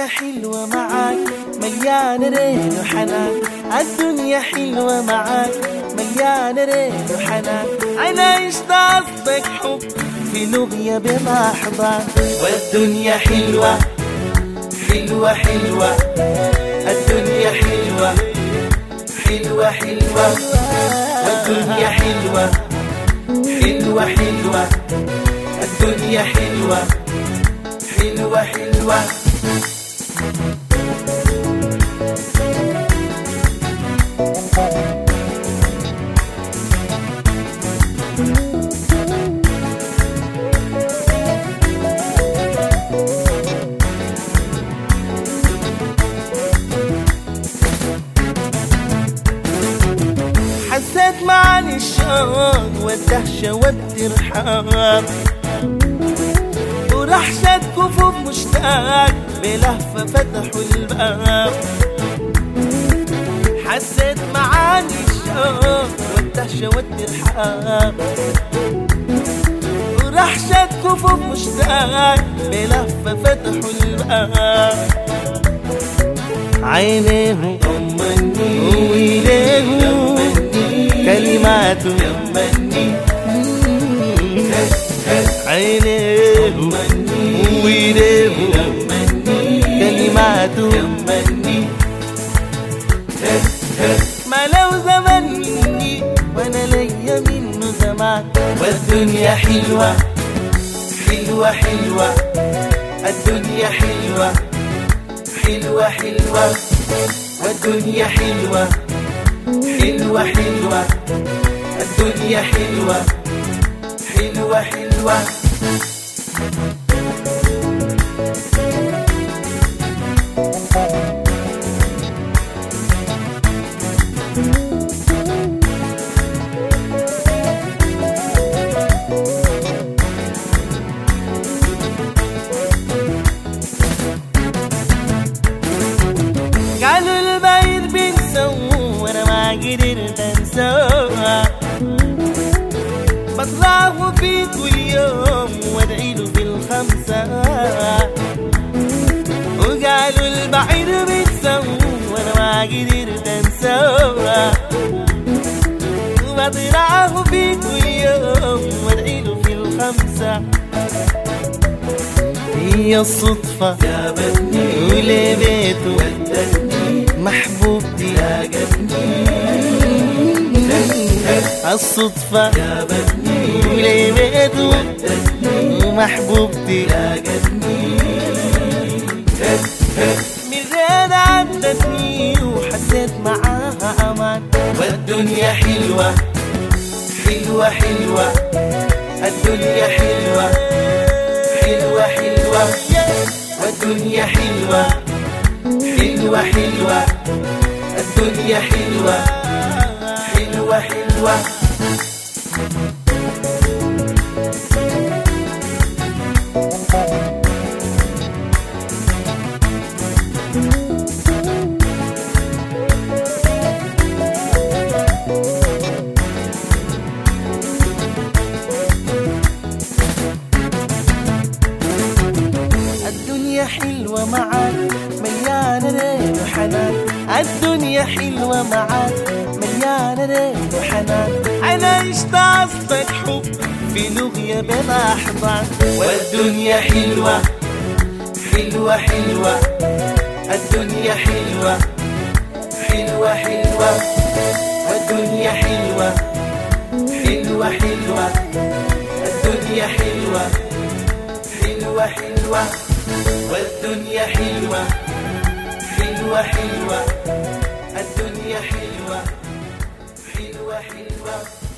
حلوة معاك مليانة رين وحنان الدنيا حلوة معاك مليانة رين وحنان أنا عشت قصدك حب في لغية بلحظة والدنيا حلوة حلوة حلوة الدنيا حلوة حلوة حلوة والدنيا حلوة حلوة حلوة الدنيا حلوة حلوة حلوة حسيت معاني الشوق والدهشة والترحاب ورحشة كفوف مشتاق بلهفة فتحوا الباب حسيت معاني الشوق والدهشة والترحاب ورحشة كفوف مشتاق بلهفة فتحوا الباب عينيه أمني وإيديه كلماته يمني عينيه وإيديه كلماته يمني ما لو زمني وانا ليا منه زمان والدنيا حلوة حلوة حلوة الدنيا حلوة حلوة حلوة والدنيا حلوة حلوة حلوة الدنيا حلوة حلوة حلوة قالوا البعيد بنسوه وانا ما قدرت انسوه بطلعه في كل يوم وادعي له في الخمسة وقالوا البعيد بنسوه وانا ما قدرت انسوه بطلعه في كل يوم وادعي له في الخمسة هي الصدفة جابتني ولبيته ودتني محبوبتي لاقتني الصدفة جابتني ولبيته ودتني ومحبوبتي لاقتني من غير عدتني وحسيت معاها أمان والدنيا حلوة حلوة حلوة الدنيا حلوة حلوة حلوة والدنيا حلوة حلوة حلوة الدنيا حلوة حلوة حلوة الدنيا حلوة معاك مليانة رين وحنان الدنيا حلوة معاك مليانة رين وحنان أنا عشت قصدك حب في لغية بلحظة والدنيا حلوة حلوة حلوة الدنيا حلوة حلوة حلوة والدنيا حلوة حلوة حلوة الدنيا حلوة حلوة حلوة والدنيا حلوة حلوة حلوة الدنيا حلوة حلوة حلوة